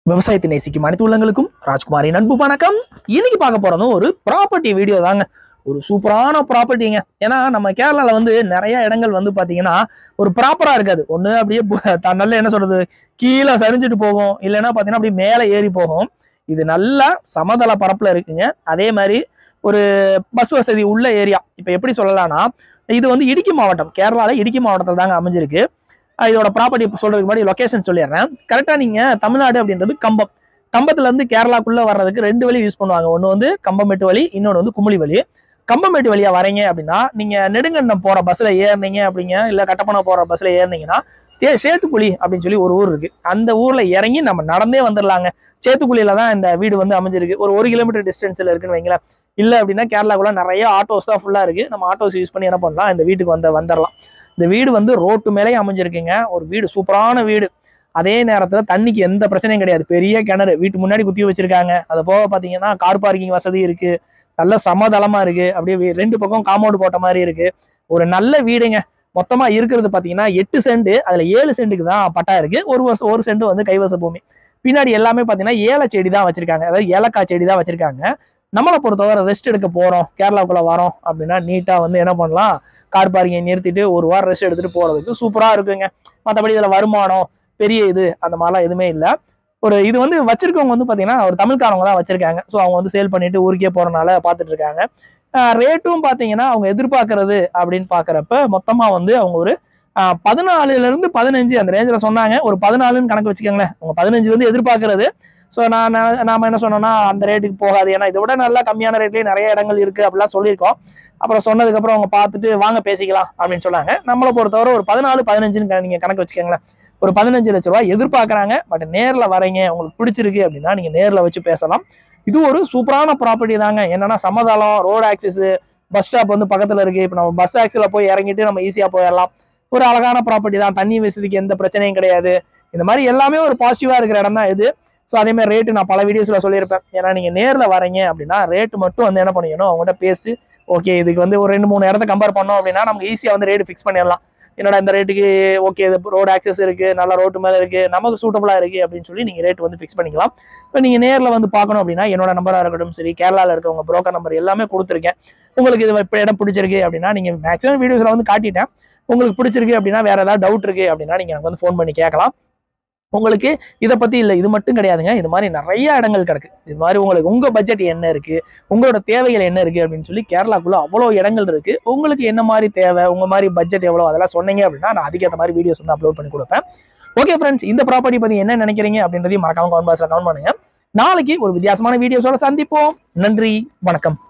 விவசாயத்தை நேசிக்கும் அனைத்து உள்ளங்களுக்கும் ராஜ்குமாரின் அன்பு வணக்கம் இன்னைக்கு பார்க்க போறதும் ஒரு ப்ராப்பர்ட்டி வீடியோ தாங்க ஒரு சூப்பரான ப்ராப்பர்ட்டிங்க ஏன்னா நம்ம கேரளால வந்து நிறைய இடங்கள் வந்து பாத்தீங்கன்னா ஒரு ப்ராப்பரா இருக்காது ஒண்ணு அப்படியே பு- த- நல்ல என்ன சொல்றது கீழே சரிஞ்சுட்டு போகும் இல்லைன்னா பாத்தீங்கன்னா அப்படியே மேலே ஏறி போகும் இது நல்லா சமதள பரப்புல இருக்குங்க அதே மாதிரி ஒரு பஸ் வசதி உள்ள ஏரியா இப்போ எப்படி சொல்லலாம்னா இது வந்து இடுக்கி மாவட்டம் கேரளால இடுக்கி மாவட்டத்தில் தாங்க அமைஞ்சிருக்கு அஹ் இதோட ப்ராப்பர்ட்டி சொல்றதுக்கு முன்னாடி லொகேஷன் சொல்லிடுறேன் கரெக்டா நீங்க தமிழ்நாடு அப்படின்றது கம்பம் கம்பத்துல இருந்து கேரளாக்குள்ள வர்றதுக்கு ரெண்டு வழி யூஸ் பண்ணுவாங்க ஒன்னு வந்து கம்பமேட்டு வழி இன்னொன்று வந்து குமுளி வழி கம்பமேட்டு வழியா வரீங்க அப்படின்னா நீங்க நெடுங்கண்டம் போற பஸ்ல ஏறினீங்க அப்படிங்க இல்ல கட்டப்பணம் போற பஸ்ல ஏறினீங்கன்னா தே சேத்துக்குழி அப்படின்னு சொல்லி ஒரு ஊர் இருக்கு அந்த ஊர்ல இறங்கி நம்ம நடந்தே வந்துடலாங்க சேத்துக்குழியில தான் இந்த வீடு வந்து அமைஞ்சிருக்கு ஒரு ஒரு கிலோமீட்டர் டிஸ்டன்ஸ்ல இருக்குன்னு வைங்களேன் இல்ல அப்படின்னா கேரளாக்குள்ள நிறைய ஆட்டோஸ் தான் ஃபுல்லா இருக்கு நம்ம ஆட்டோஸ் யூஸ் பண்ணி என்ன பண்ணலாம் இந்த வீட்டுக்கு வந்து வந்துடலாம் இந்த வீடு வந்து ரோட்டு மேலே அமைஞ்சிருக்குங்க ஒரு வீடு சூப்பரான வீடு அதே நேரத்துல தண்ணிக்கு எந்த பிரச்சனையும் கிடையாது பெரிய கிணறு வீட்டு முன்னாடி குத்தி வச்சிருக்காங்க அது போக பாத்தீங்கன்னா கார் பார்க்கிங் வசதி இருக்கு நல்ல சமதளமா இருக்கு அப்படியே வீ- ரெண்டு பக்கம் காம்பவுண்ட் போட்ட மாதிரி இருக்கு ஒரு நல்ல வீடுங்க மொத்தமா இருக்கிறது பாத்தீங்கன்னா எட்டு சென்ட் அதுல ஏழு சென்ட்டுக்கு தான் பட்டா இருக்கு ஒரு வருஷம் ஒரு சென்ட் வந்து கைவச பூமி பின்னாடி எல்லாமே பாத்தீங்கன்னா ஏல செடி தான் வச்சிருக்காங்க அதாவது ஏலக்காய் செடி தான் வச்சிருக்காங்க நம்மளை பொறுத்தவரை ரெஸ்ட் எடுக்க போறோம் கேரளாக்குள்ள வரோம் அப்படின்னா நீட்டா வந்து என்ன பண்ணலாம் கார் பார்க்கிங்கை நிறுத்திட்டு ஒரு வாரம் ரெஸ்ட் எடுத்துட்டு போறதுக்கு சூப்பரா இருக்குங்க மற்றபடி இதுல வருமானம் பெரிய இது அந்த மாதிரிலாம் எதுவுமே இல்லை ஒரு இது வந்து வச்சிருக்கவங்க வந்து பாத்தீங்கன்னா ஒரு தமிழ்காரவங்க தான் வச்சிருக்காங்க ஸோ அவங்க வந்து சேல் பண்ணிட்டு ஊருக்கே போறனால பார்த்துட்டு இருக்காங்க ரேட்டும் பாத்தீங்கன்னா அவங்க எதிர்பார்க்கறது அப்படின்னு பாக்குறப்ப மொத்தமா வந்து அவங்க ஒரு ஆஹ், பதினாலுல இருந்து பதினஞ்சு அந்த ரேஞ்சில் சொன்னாங்க ஒரு பதினாலுன்னு கணக்கு வச்சுக்கோங்களேன் அவங்க பதினஞ்சு வந்து எதிர்பார்க்கறது ஸோ நான் நான்- நாம என்ன சொன்னோம்னா அந்த ரேட்டுக்கு போகாது ஏன்னா இதை விட நல்லா கம்மியான ரேட்லயே நிறைய இடங்கள் இருக்கு அப்படிலாம் சொல்லியிருக்கோம் அப்புறம் சொன்னதுக்கப்புறம் அவங்க பார்த்துட்டு வாங்க பேசிக்கலாம் அப்படின்னு சொன்னாங்க நம்மளை பொறுத்தவரை ஒரு பதினாலு பதினஞ்சுன்னு க- நீங்க கணக்கு வச்சுக்கோங்களேன் ஒரு பதினஞ்சு லட்ச ரூபாய் எதிர்பார்க்கறாங்க பட் நேர்ல வரீங்க உங்களுக்கு பிடிச்சிருக்கு அப்படின்னா நீங்க நேர்ல வச்சு பேசலாம் இது ஒரு சூப்பரான ப்ராப்பர்ட்டி தாங்க என்னன்னா சமதளம் ரோடு ஆக்சஸ் பஸ் ஸ்டாப் வந்து பக்கத்துல இருக்கு இப்போ நம்ம பஸ் ஆக்சில போய் இறங்கிட்டு நம்ம ஈஸியா போயிடலாம் ஒரு அழகான ப்ராப்பர்ட்டி தான் தண்ணி வசதிக்கு எந்த பிரச்சனையும் கிடையாது இந்த மாதிரி எல்லாமே ஒரு பாசிட்டிவா இருக்கிற இடம் தான் இது ஸோ அதே மாதிரி ரேட்டு நான் பல வீடியோஸ்ல சொல்லியிருப்பேன் ஏன்னா நீங்க நேர்ல வரீங்க அப்படின்னா ரேட்டு மட்டும் வந்து என்ன பண்ணிக்கணும் அவங்ககிட்ட பேசி ஓகே இதுக்கு வந்து ஒரு ரெண்டு மூணு இடத்த கம்பேர் பண்ணோம் அப்படின்னா நமக்கு ஈஸியா வந்து ரேட் ஃபிக்ஸ் பண்ணிடலாம் என்னடா இந்த ரேட்டுக்கு ஓகே இது ரோடு ஆக்சஸ் இருக்கு நல்ல ரோட்டு மேல இருக்கு நமக்கு சூட்டபிளா இருக்கு அப்படின்னு சொல்லி நீங்க ரேட் வந்து ஃபிக்ஸ் பண்ணிக்கலாம் இப்போ நீங்க நேர்ல வந்து பார்க்கணும் அப்படின்னா என்னோட நம்பரா இருக்கட்டும் சரி கேரளால இருக்கவங்க புரோக்கர் நம்பர் எல்லாமே கொடுத்துருக்கேன் உங்களுக்கு இது இப்ப இடம் பிடிச்சிருக்கு அப்படின்னா நீங்க மேக்ஸிமம் வீடியோஸ்ல வந்து காட்டிட்டேன் உங்களுக்கு பிடிச்சிருக்கு அப்படின்னா வேற ஏதாவது டவுட் இருக்கு அப்படின்னா நீங்க எனக்கு வந்து ஃபோன் பண்ணி கேட்கலாம் உங்களுக்கு இதை பத்தி இல்லை இது மட்டும் கிடையாதுங்க இது மாதிரி நிறைய இடங்கள் கிடக்கு இது மாதிரி உங்களுக்கு உங்க பட்ஜெட் என்ன இருக்கு உங்களோட தேவைகள் என்ன இருக்கு அப்படின்னு சொல்லி கேரளாக்குள்ள அவ்வளோ இடங்கள் இருக்கு உங்களுக்கு என்ன மாதிரி தேவை உங்க மாதிரி பட்ஜெட் எவ்வளோ அதெல்லாம் சொன்னீங்க அப்படின்னா நான் அதுக்கேற்ற மாதிரி வீடியோஸ் வந்து அப்லோட் பண்ணி கொடுப்பேன் ஓகே ஃப்ரெண்ட்ஸ் இந்த ப்ராப்பர்ட்டி பத்தி என்ன நினைக்கிறீங்க அப்படின்றதையும் மறக்காம கமெண்ட் பாக்ஸ்ல கமெண்ட் பண்ணுங்க நாளைக்கு ஒரு வித்தியாசமான வீடியோஸோட சந்திப்போம் நன்றி வணக்கம்